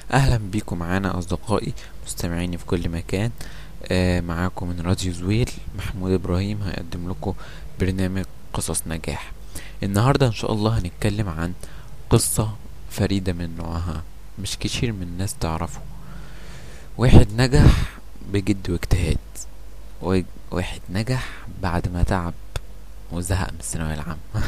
اهلا بيكم معانا اصدقائي مستمعيني في كل مكان آه معاكم من راديو زويل محمود ابراهيم هيقدم لكم برنامج قصص نجاح النهارده ان شاء الله هنتكلم عن قصة فريدة من نوعها مش كتير من الناس تعرفه واحد نجح بجد واجتهاد و- واحد نجح بعد ما تعب وزهق من الثانوية العامة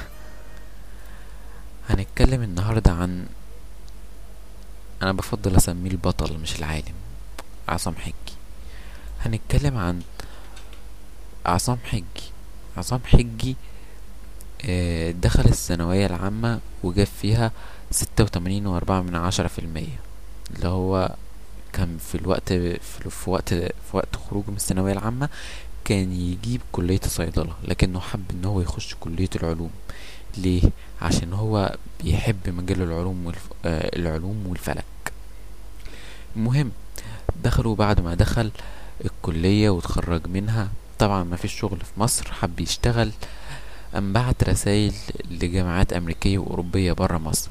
هنتكلم النهاردة عن انا بفضل اسميه البطل مش العالم عصام حجي هنتكلم عن عصام حجي عصام حجي آه، دخل الثانوية العامة وجاب فيها ستة وتمانين وأربعة من عشرة في المية اللي هو كان في الوقت في, في وقت في وقت خروجه من الثانوية العامة كان يجيب كلية الصيدلة لكنه حب ان هو يخش كلية العلوم ليه عشان هو بيحب مجال العلوم والف... آه العلوم والفلك المهم دخلوا بعد ما دخل الكلية وتخرج منها طبعا ما فيش شغل في مصر حب يشتغل أم بعت رسائل لجامعات أمريكية وأوروبية برا مصر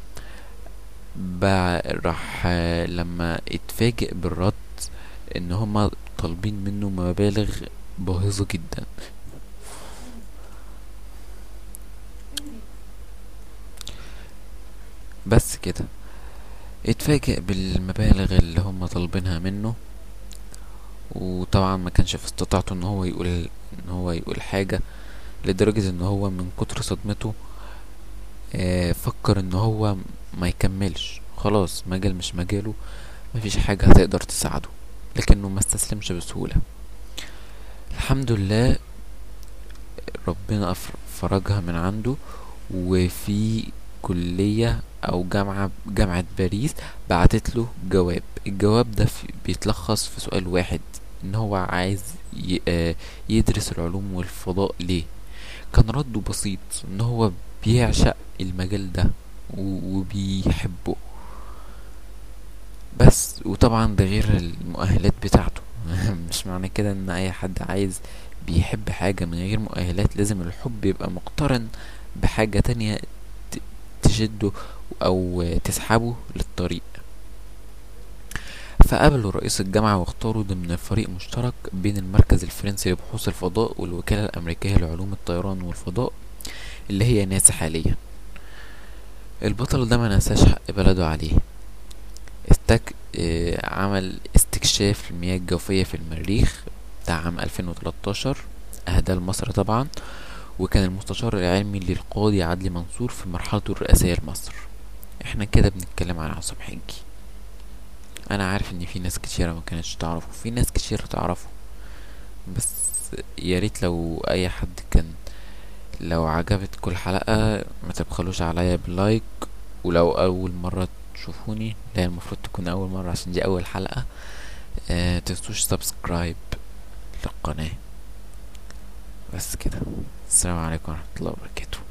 بع- راح آه، لما اتفاجئ بالرد ان هما طالبين منه مبالغ باهظة جدا بس كده اتفاجئ بالمبالغ اللي هم طالبينها منه وطبعا ما كانش في استطاعته ان هو يقول ان هو يقول حاجة لدرجة ان هو من كتر صدمته آه، فكر ان هو ما يكملش خلاص مجال مش مجاله مفيش حاجة هتقدر تساعده لكنه ما استسلمش بسهولة الحمد لله ربنا أف- فرجها من عنده وفي كلية أو جامعة جامعة باريس بعتت له جواب الجواب ده في بيتلخص في سؤال واحد إن هو عايز ي- آه، يدرس العلوم والفضاء ليه كان رده بسيط إن هو بيعشق المجال ده و- وبيحبه بس وطبعا ده غير المؤهلات بتاعته مش معنى كده ان اي حد عايز بيحب حاجة من غير مؤهلات لازم الحب يبقى مقترن بحاجة تانية ت- تشده او تسحبه للطريق فقابلوا رئيس الجامعة واختاروا ضمن فريق مشترك بين المركز الفرنسي لبحوث الفضاء والوكالة الأمريكية لعلوم الطيران والفضاء اللي هي ناسا حاليا البطل ده ما نساش حق بلده عليه استك... آه، عمل استكشاف المياه الجوفية في المريخ بتاع عام 2013 أهداه لمصر طبعا وكان المستشار العلمي للقاضي عدلي منصور في مرحلته الرئاسية لمصر احنا كده بنتكلم عن عصام حجي انا عارف ان في ناس كتيرة ما كانتش تعرفه في ناس كتيرة تعرفه بس يا ريت لو اي حد كان لو عجبتكم الحلقة ما تبخلوش عليا باللايك ولو اول مرة تشوفوني لا المفروض تكون اول مرة عشان دي اول حلقة آه تنسوش سبسكرايب للقناة بس كده السلام عليكم ورحمة الله وبركاته